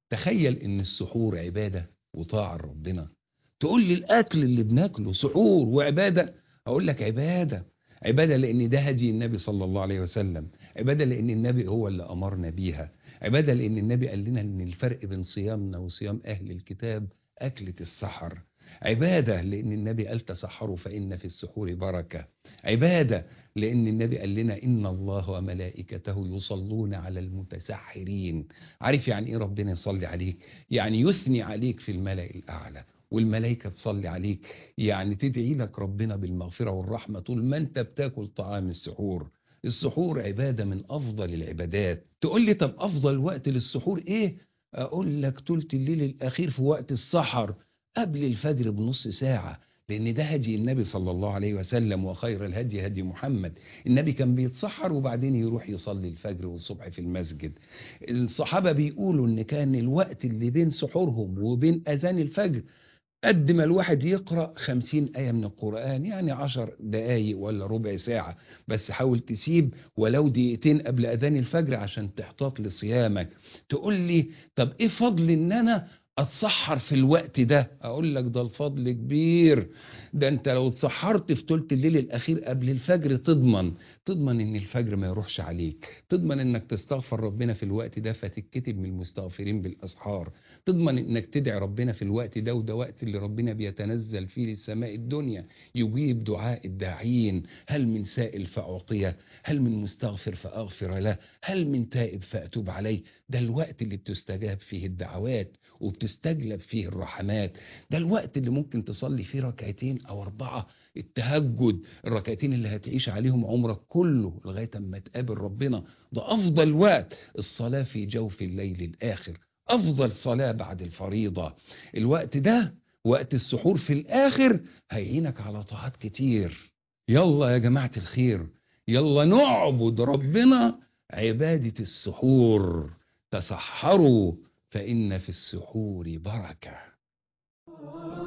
تخيل ان السحور عبادة وطاعة لربنا تقول لي الاكل اللي بناكله سحور وعبادة اقول لك عبادة عبادة لان ده هدي النبي صلى الله عليه وسلم عبادة لان النبي هو اللي امرنا بيها عبادة لان النبي قال لنا ان الفرق بين صيامنا وصيام اهل الكتاب اكلة السحر عبادة لأن النبي قال تسحروا فإن في السحور بركة عبادة لأن النبي قال لنا إن الله وملائكته يصلون على المتسحرين عارف يعني إيه ربنا يصلي عليك يعني يثني عليك في الملأ الأعلى والملائكة تصلي عليك يعني تدعي لك ربنا بالمغفرة والرحمة طول ما أنت بتاكل طعام السحور السحور عبادة من أفضل العبادات تقول لي طب أفضل وقت للسحور إيه أقول لك تلت الليل الأخير في وقت السحر قبل الفجر بنص ساعة لأن ده هدي النبي صلى الله عليه وسلم وخير الهدي هدي محمد النبي كان بيتسحر وبعدين يروح يصلي الفجر والصبح في المسجد الصحابة بيقولوا إن كان الوقت اللي بين سحورهم وبين أذان الفجر قد ما الواحد يقرأ خمسين آية من القرآن يعني عشر دقايق ولا ربع ساعة بس حاول تسيب ولو دقيقتين قبل أذان الفجر عشان تحتاط لصيامك تقول لي طب إيه فضل إن أنا اتسحر في الوقت ده اقول لك ده الفضل كبير ده انت لو اتسحرت في ثلث الليل الاخير قبل الفجر تضمن تضمن ان الفجر ما يروحش عليك تضمن انك تستغفر ربنا في الوقت ده فتتكتب من المستغفرين بالاسحار تضمن انك تدعي ربنا في الوقت ده وده وقت اللي ربنا بيتنزل فيه للسماء الدنيا يجيب دعاء الداعين هل من سائل فاعطيه هل من مستغفر فاغفر له هل من تائب فاتوب عليه ده الوقت اللي بتستجاب فيه الدعوات وبتستجلب فيه الرحمات ده الوقت اللي ممكن تصلي فيه ركعتين او اربعه التهجد الركعتين اللي هتعيش عليهم عمرك كله لغايه اما تقابل ربنا ده افضل وقت الصلاه في جوف الليل الاخر افضل صلاه بعد الفريضه الوقت ده وقت السحور في الاخر هيعينك على طاعات كتير يلا يا جماعه الخير يلا نعبد ربنا عباده السحور تسحروا فإن في السحور بركة